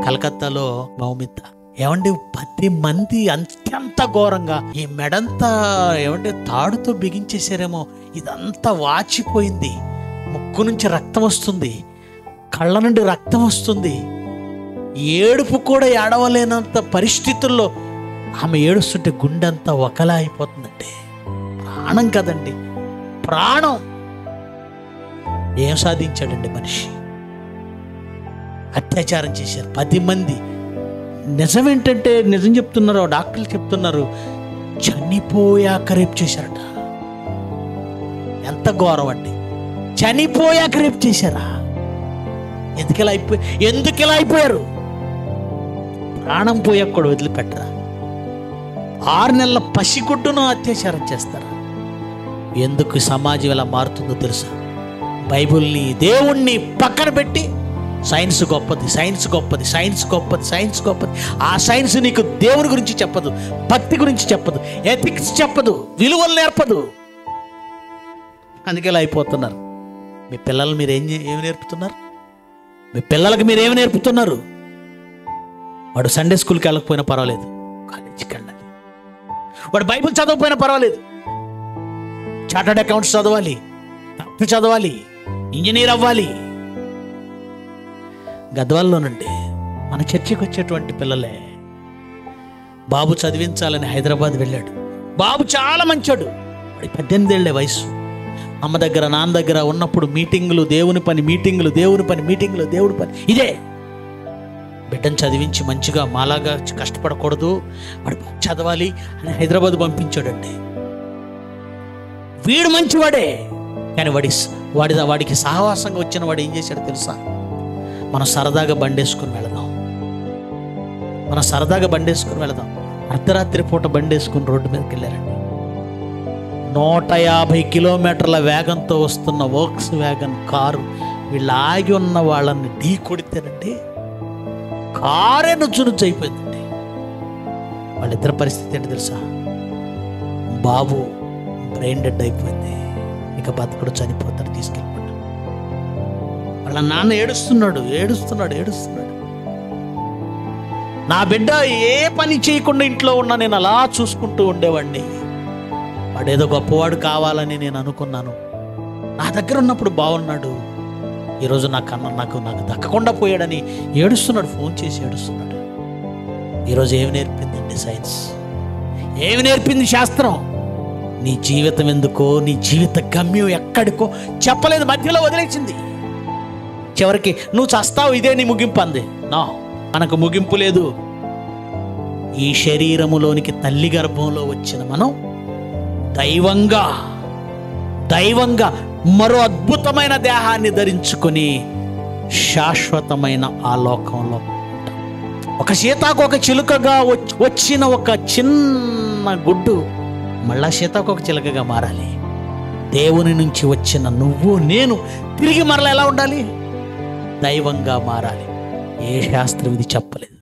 కలకత్తాలో మౌమిత ఏమండి పది మంది అత్యంత ఘోరంగా ఈ మెడంతా ఏమంటే తాడుతో బిగించేశారేమో ఇదంతా వాచిపోయింది ముక్కు నుంచి రక్తం వస్తుంది కళ్ళ నుండి రక్తం వస్తుంది ఏడుపు కూడా ఏడవలేనంత పరిస్థితుల్లో ఆమె ఏడుస్తుంటే గుండెంతా ఒకలా అయిపోతుందండి ప్రాణం కదండి ప్రాణం ఏం సాధించాడండి మనిషి అత్యాచారం చేశారు పది మంది నిజమేంటంటే నిజం చెప్తున్నారు డాక్టర్లు చెప్తున్నారు చనిపోయాక రేపు చేశారట ఎంత ఘోరం అండి చనిపోయాక రేపు చేశారా ఎందుకు ఇలా అయిపోయి ఎందుకు ఇలా అయిపోయారు ప్రాణం పోయాక కూడా వదిలిపెట్టరా ఆరు నెలల పసిగుడ్డును అత్యాచారం చేస్తారా ఎందుకు ఈ సమాజం ఇలా మారుతుందో తెలుసా బైబిల్ని దేవుణ్ణి పక్కన పెట్టి సైన్స్ గొప్పది సైన్స్ గొప్పది సైన్స్ గొప్పది సైన్స్ గొప్పది ఆ సైన్స్ నీకు దేవుని గురించి చెప్పదు భక్తి గురించి చెప్పదు ఎథిక్స్ చెప్పదు విలువలు నేర్పదు అందుకే ఇలా అయిపోతున్నారు మీ పిల్లలు మీరు ఏం చే- ఏమి నేర్పుతున్నారు మీ పిల్లలకు మీరు ఏమి నేర్పుతున్నారు వాడు సండే స్కూల్కి వెళ్ళకపోయినా పర్వాలేదు కాలేజీకి వెళ్ళాలి వాడు బైబిల్ చదవకపోయినా పర్వాలేదు చార్టర్డ్ అకౌంట్స్ చదవాలి డాక్టర్ చదవాలి ఇంజనీర్ అవ్వాలి గద్వాల్లోనండి మన చర్చికి వచ్చేటువంటి పిల్లలే బాబు చదివించాలని హైదరాబాద్ వెళ్ళాడు బాబు చాలా మంచోడు వాడికి పద్దెనిమిది ఏళ్ళే వయసు అమ్మ దగ్గర నాన్న దగ్గర ఉన్నప్పుడు మీటింగులు దేవుని పని మీటింగులు దేవుని పని మీటింగులు దేవుడి పని ఇదే బిడ్డను చదివించి మంచిగా మాలాగా కష్టపడకూడదు వాడు బాగా చదవాలి అని హైదరాబాద్ పంపించాడండి వీడు మంచివాడే కానీ వాడి వాడి వాడికి సహవాసంగా వచ్చిన వాడు ఏం చేశాడు తెలుసా మనం సరదాగా బండేసుకుని వెళదాం మనం సరదాగా బండేసుకుని వెళదాం అర్ధరాత్రి పూట బండేసుకుని రోడ్డు మీదకి వెళ్ళారండి నూట యాభై కిలోమీటర్ల వేగంతో వస్తున్న వర్క్స్ వ్యాగన్ కారు వీళ్ళు ఆగి ఉన్న వాళ్ళని ఢీ కొడితేనండి కారే నుచ్చు నుచ్చు అయిపోయిందండి వాళ్ళిద్దరి పరిస్థితి ఏంటి తెలుసా బాబు బ్రెయిన్ డెడ్ అయిపోయింది ఇక బతకడు చనిపోతాడు తీసుకెళ్ళిపోతాడు వాళ్ళ నాన్న ఏడుస్తున్నాడు ఏడుస్తున్నాడు ఏడుస్తున్నాడు నా బిడ్డ ఏ పని చేయకుండా ఇంట్లో ఉన్నా నేను అలా చూసుకుంటూ ఉండేవాడిని వాడేదో గొప్పవాడు కావాలని నేను అనుకున్నాను నా దగ్గర ఉన్నప్పుడు బాగున్నాడు ఈరోజు నాకు అన్న నాకు నాకు దక్కకుండా పోయాడని ఏడుస్తున్నాడు ఫోన్ చేసి ఏడుస్తున్నాడు ఈరోజు ఏమి నేర్పిందండి సైన్స్ ఏమి నేర్పింది శాస్త్రం నీ జీవితం ఎందుకో నీ జీవిత గమ్యం ఎక్కడికో చెప్పలేదు మధ్యలో వదిలేసింది చివరికి నువ్వు చస్తావు ఇదే నీ ముగింపు అంది నా మనకు ముగింపు లేదు ఈ శరీరములోనికి తల్లి గర్భంలో వచ్చిన మనం దైవంగా దైవంగా మరో అద్భుతమైన దేహాన్ని ధరించుకొని శాశ్వతమైన ఆ లోకంలో ఉంటాం. ఒక సీతాకు ఒక చిలుకగా వచ్- వచ్చిన ఒక చిన్న గుడ్డు మళ్ళా సీతాకు ఒక చిలుకగా మారాలి దేవుని నుంచి వచ్చిన నువ్వు నేను తిరిగి మరలా ఎలా ఉండాలి దైవంగా మారాలి ఏ శాస్త్రం ఇది చెప్పలేదు